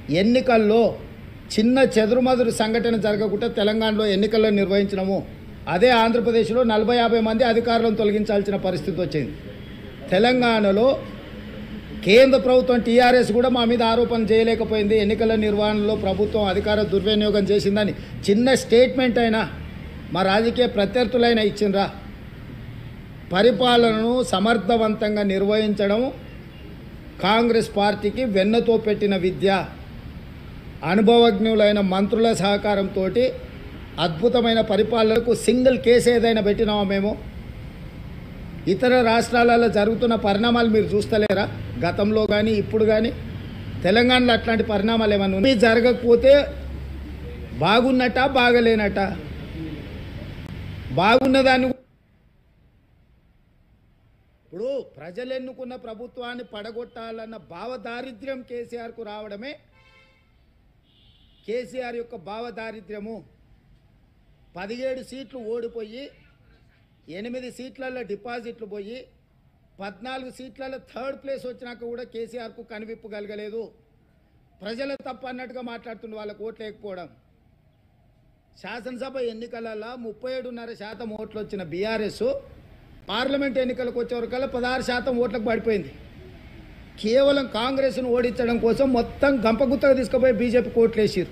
ఎన్నికల్లో చిన్న చెదురుమదురు సంఘటన జరగకుండా తెలంగాణలో ఎన్నికల్లో నిర్వహించినము అదే ఆంధ్రప్రదేశ్లో నలభై యాభై మంది అధికారులను తొలగించాల్సిన పరిస్థితి వచ్చింది తెలంగాణలో కేంద్ర ప్రభుత్వం టీఆర్ఎస్ కూడా మా మీద ఆరోపణ చేయలేకపోయింది ఎన్నికల నిర్వహణలో ప్రభుత్వం అధికార దుర్వినియోగం చేసిందని చిన్న స్టేట్మెంట్ అయినా మా రాజకీయ ప్రత్యర్థులైనా ఇచ్చిండ్రా పరిపాలనను సమర్థవంతంగా నిర్వహించడం కాంగ్రెస్ పార్టీకి వెన్నతో పెట్టిన విద్య అనుభవజ్ఞులైన మంత్రుల సహకారంతో అద్భుతమైన పరిపాలనకు సింగిల్ కేసు ఏదైనా పెట్టినామా మేము ఇతర రాష్ట్రాలలో జరుగుతున్న పరిణామాలు మీరు చూస్తలేరా గతంలో కానీ ఇప్పుడు కానీ తెలంగాణలో అట్లాంటి పరిణామాలు ఏమన్నా ఉన్నాయి జరగకపోతే బాగున్నట బాగలేనట బాగున్నదాన్ని ఇప్పుడు ప్రజలు ఎన్నుకున్న ప్రభుత్వాన్ని పడగొట్టాలన్న భావదారిద్ర్యం కేసీఆర్కు రావడమే కేసీఆర్ యొక్క భావదారిద్ర్యము పదిహేడు సీట్లు ఓడిపోయి ఎనిమిది సీట్లలో డిపాజిట్లు పోయి పద్నాలుగు సీట్లలో థర్డ్ ప్లేస్ వచ్చినాక కూడా కేసీఆర్కు కనివిప్పు కలగలేదు ప్రజల తప్పు అన్నట్టుగా మాట్లాడుతుండే వాళ్ళకు ఓట్లు లేకపోవడం శాసనసభ ఎన్నికలలో ముప్పై ఏడున్నర శాతం ఓట్లు వచ్చిన బీఆర్ఎస్ పార్లమెంట్ ఎన్నికలకు వచ్చేవరకల్లా పదహారు శాతం ఓట్లకు పడిపోయింది కేవలం కాంగ్రెస్ను ఓడించడం కోసం మొత్తం గంపగుత్తగా తీసుకుపోయి బీజేపీ కోట్లు వేసారు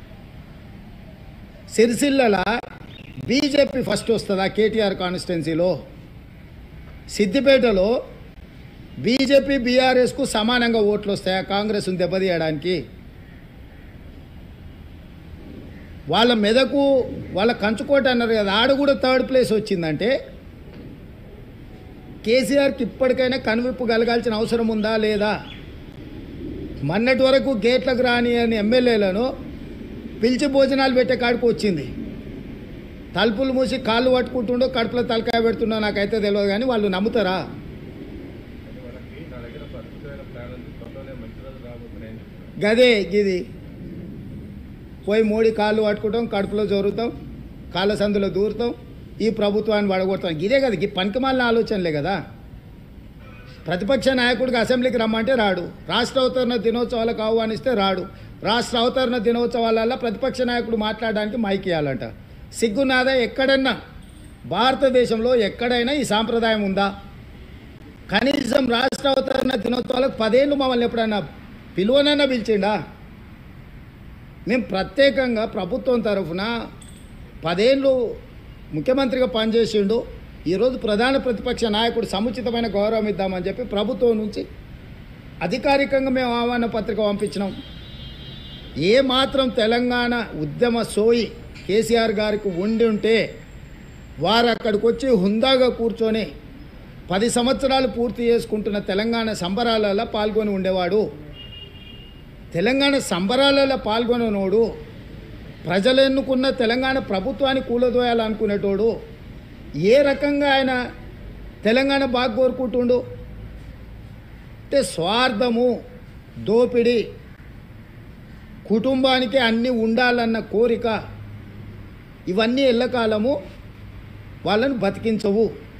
సిరిసిల్లల బీజేపీ ఫస్ట్ వస్తుందా కేటీఆర్ కాన్స్టిట్యున్సీలో సిద్దిపేటలో బీజేపీ బీఆర్ఎస్కు సమానంగా ఓట్లు వస్తాయా కాంగ్రెస్ను దెబ్బతీయడానికి వాళ్ళ మెదకు వాళ్ళ కంచుకోట అన్నారు కదా ఆడ కూడా థర్డ్ ప్లేస్ వచ్చిందంటే కేసీఆర్కి ఇప్పటికైనా కనువిప్పు కలగాల్సిన అవసరం ఉందా లేదా మొన్నటి వరకు గేట్లకు రాని అని ఎమ్మెల్యేలను పిలిచి భోజనాలు పెట్టే కాడికి వచ్చింది తలుపులు మూసి కాళ్ళు పట్టుకుంటుండో కడుపులో తలకాయ పెడుతుండో నాకైతే తెలియదు కానీ వాళ్ళు నమ్ముతారా వాళ్ళకి నా దగ్గర ఒక అద్భుతమైన ప్లాన్ ఉంది త్వరలోనే మంచి రోజు రాబోతున్నాయని చెప్తున్నారు గదే ఇది పోయి మోడీ కాళ్ళు పట్టుకుంటాం కడుపులో జోరుతాం కాళ్ళ సందులో దూరుతాం ఈ ప్రభుత్వాన్ని పడగొడతాం ఇదే కదా ఈ పనికిమాలిన ఆలోచనలే కదా ప్రతిపక్ష నాయకుడికి అసెంబ్లీకి రమ్మంటే రాడు రాష్ట్ర అవతరణ దినోత్సవాలకు ఆహ్వానిస్తే రాడు రాష్ట్ర అవతరణ దినోత్సవాలలో ప్రతిపక్ష నాయకుడు మాట్లాడడానికి మైక్ ఇవ్వాలంట సిగ్గునాదా ఎక్కడన్నా భారతదేశంలో ఎక్కడైనా ఈ సాంప్రదాయం ఉందా కనీసం రాష్ట్ర అవతరణ దినోత్సవాలకు పదేళ్ళు మమ్మల్ని ఎప్పుడన్నా పిలువనన్నా పిలిచిండా మేము ప్రత్యేకంగా ప్రభుత్వం తరఫున పదేళ్ళు ముఖ్యమంత్రిగా పనిచేసిండు ఈరోజు ప్రధాన ప్రతిపక్ష నాయకుడు సముచితమైన గౌరవం ఇద్దామని చెప్పి ప్రభుత్వం నుంచి అధికారికంగా మేము ఆహ్వాన పత్రిక పంపించినాం ఏ మాత్రం తెలంగాణ ఉద్యమ సోయి కేసీఆర్ గారికి ఉండి ఉంటే వారు అక్కడికి వచ్చి హుందాగా కూర్చొని పది సంవత్సరాలు పూర్తి చేసుకుంటున్న తెలంగాణ సంబరాలలో పాల్గొని ఉండేవాడు తెలంగాణ సంబరాలలో పాల్గొననోడు ప్రజలు ఎన్నుకున్న తెలంగాణ ప్రభుత్వాన్ని కూలదోయాలనుకునేటోడు ఏ రకంగా ఆయన తెలంగాణ బాగా కోరుకుంటుండు అంటే స్వార్థము దోపిడి కుటుంబానికి అన్నీ ఉండాలన్న కోరిక ఇవన్నీ ఎల్లకాలము వాళ్ళని బతికించవు